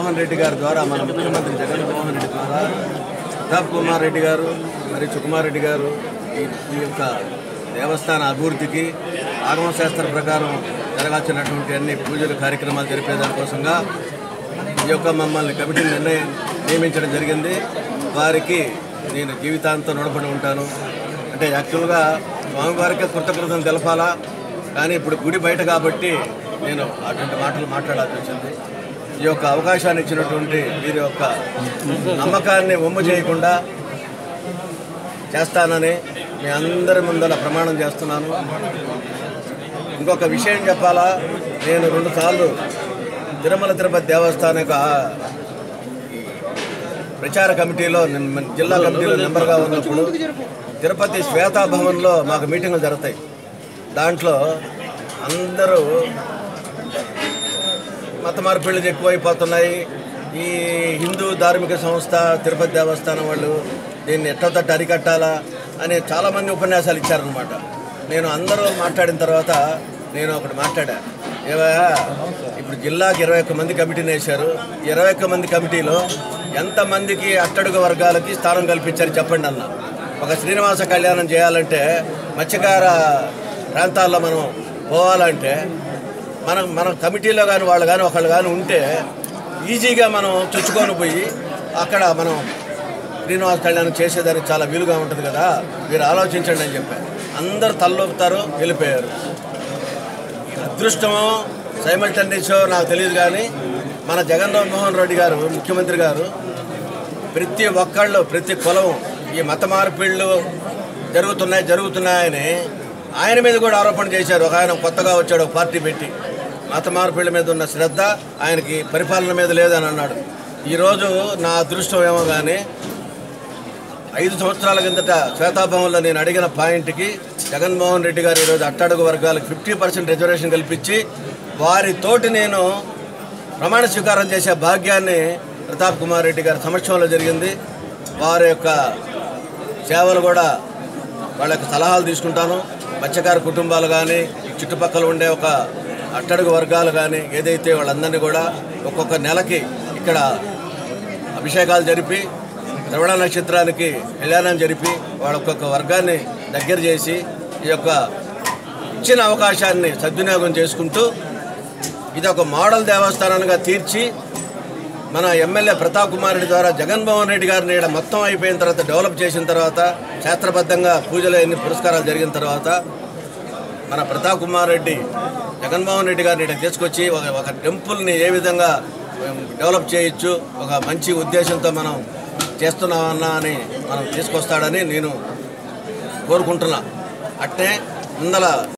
జగన్మోహన్ రెడ్డి గారి ద్వారా మన ముఖ్యమంత్రి జగన్మోహన్ రెడ్డి ద్వారా ప్రతాప్ కుమార్ రెడ్డి గారు మరియు సుకుమార్ రెడ్డి గారు ఈ ఈ యొక్క దేవస్థాన అభివృద్ధికి ఆగమ శాస్త్ర ప్రకారం జరగాల్సినటువంటి అన్ని పూజల కార్యక్రమాలు జరిపేదానికోసంగా ఈ యొక్క మమ్మల్ని కమిటీ నిర్ణయం నియమించడం జరిగింది వారికి నేను జీవితాంతం రుణపడి ఉంటాను అంటే యాక్చువల్గా స్వామివారికి కృతజ్ఞతలు తెలపాలా కానీ ఇప్పుడు గుడి బయట కాబట్టి నేను అటువంటి మాటలు మాట్లాడాల్సి వచ్చింది ఈ యొక్క అవకాశాన్ని ఇచ్చినటువంటి వీరి యొక్క నమ్మకాన్ని ఒమ్ము చేయకుండా చేస్తానని మీ అందరి ముందర ప్రమాణం చేస్తున్నాను ఇంకొక విషయం చెప్పాలా నేను రెండు సార్లు తిరుమల తిరుపతి దేవస్థానం యొక్క ఈ ప్రచార కమిటీలో నేను మన జిల్లా కమిటీలో మెంబర్గా ఉన్నప్పుడు తిరుపతి శ్వేతా భవన్లో మాకు మీటింగులు జరుగుతాయి దాంట్లో అందరూ మత మార్పిళ్ళు ఎక్కువైపోతున్నాయి ఈ హిందూ ధార్మిక సంస్థ తిరుపతి దేవస్థానం వాళ్ళు దీన్ని ఎట్లా తట్టు అరికట్టాలా అని చాలామంది ఉపన్యాసాలు ఇచ్చారనమాట నేను అందరూ మాట్లాడిన తర్వాత నేను ఒకటి మాట్లాడా ఏవయ్యా ఇప్పుడు జిల్లాకి ఇరవై ఒక్క మంది కమిటీని వేశారు ఇరవై ఒక్క మంది కమిటీలో ఎంతమందికి అట్టడుగు వర్గాలకి స్థానం కల్పించారు చెప్పండి అన్న ఒక శ్రీనివాస కళ్యాణం చేయాలంటే మత్స్యకార ప్రాంతాల్లో మనం పోవాలంటే మనం మన కమిటీలో కానీ వాళ్ళు కానీ ఒకళ్ళు కానీ ఉంటే ఈజీగా మనం చొచ్చుకొని పోయి అక్కడ మనం శ్రీనివాస కళ్యాణం చేసేదానికి చాలా వీలుగా ఉంటుంది కదా మీరు ఆలోచించండి అని చెప్పారు అందరు తల్లొప్పుతారు వెళ్ళిపోయారు అదృష్టమో సైమల్టేనియసో నాకు తెలియదు కానీ మన జగన్మోహన్ రెడ్డి గారు ముఖ్యమంత్రి గారు ప్రతి ఒక్కళ్ళు ప్రతి కులం ఈ మత మార్పిళ్ళు జరుగుతున్నాయి జరుగుతున్నాయని ఆయన మీద కూడా ఆరోపణ చేశారు ఒక ఆయన కొత్తగా వచ్చాడు ఒక పార్టీ పెట్టి మత మార్పిళ్ళ మీద ఉన్న శ్రద్ధ ఆయనకి పరిపాలన మీద లేదని అన్నాడు ఈరోజు నా అదృష్టం ఏమో కానీ ఐదు సంవత్సరాల కిందట శ్వేతాభవన్లో నేను అడిగిన పాయింట్కి జగన్మోహన్ రెడ్డి గారు ఈరోజు అట్టడుగు వర్గాలకు ఫిఫ్టీ పర్సెంట్ రిజర్వేషన్ కల్పించి వారితోటి నేను ప్రమాణ స్వీకారం చేసే భాగ్యాన్ని ప్రతాప్ కుమార్ రెడ్డి గారి సమక్షంలో జరిగింది వారి యొక్క సేవలు కూడా వాళ్ళ యొక్క సలహాలు తీసుకుంటాను మత్స్యకార కుటుంబాలు కానీ చుట్టుపక్కల ఉండే ఒక అట్టడుగు వర్గాలు కానీ ఏదైతే వాళ్ళందరినీ కూడా ఒక్కొక్క నెలకి ఇక్కడ అభిషేకాలు జరిపి శ్రవణ నక్షత్రానికి కళ్యాణం జరిపి వాళ్ళ ఒక్కొక్క వర్గాన్ని దగ్గర చేసి ఈ యొక్క ఇచ్చిన అవకాశాన్ని సద్వినియోగం చేసుకుంటూ ఇది ఒక మోడల్ దేవస్థానాలుగా తీర్చి మన ఎమ్మెల్యే ప్రతాప్ కుమార్ రెడ్డి ద్వారా జగన్మోహన్ రెడ్డి గారిని ఈడ మొత్తం అయిపోయిన తర్వాత డెవలప్ చేసిన తర్వాత శాస్త్రబద్ధంగా పూజలు ఎన్ని పురస్కారాలు జరిగిన తర్వాత మన ప్రతాప్ కుమార్ రెడ్డి జగన్మోహన్ రెడ్డి గారిని ఇక్కడ తీసుకొచ్చి ఒక ఒక టెంపుల్ని ఏ విధంగా ఉమ్, డెవలప్ చేయొచ్చు ఒక మంచి ఉద్దేశంతో మనం చేస్తున్నామన్నా అని మనం తీసుకొస్తాడని నేను కోరుకుంటున్నా అట్నే ముందల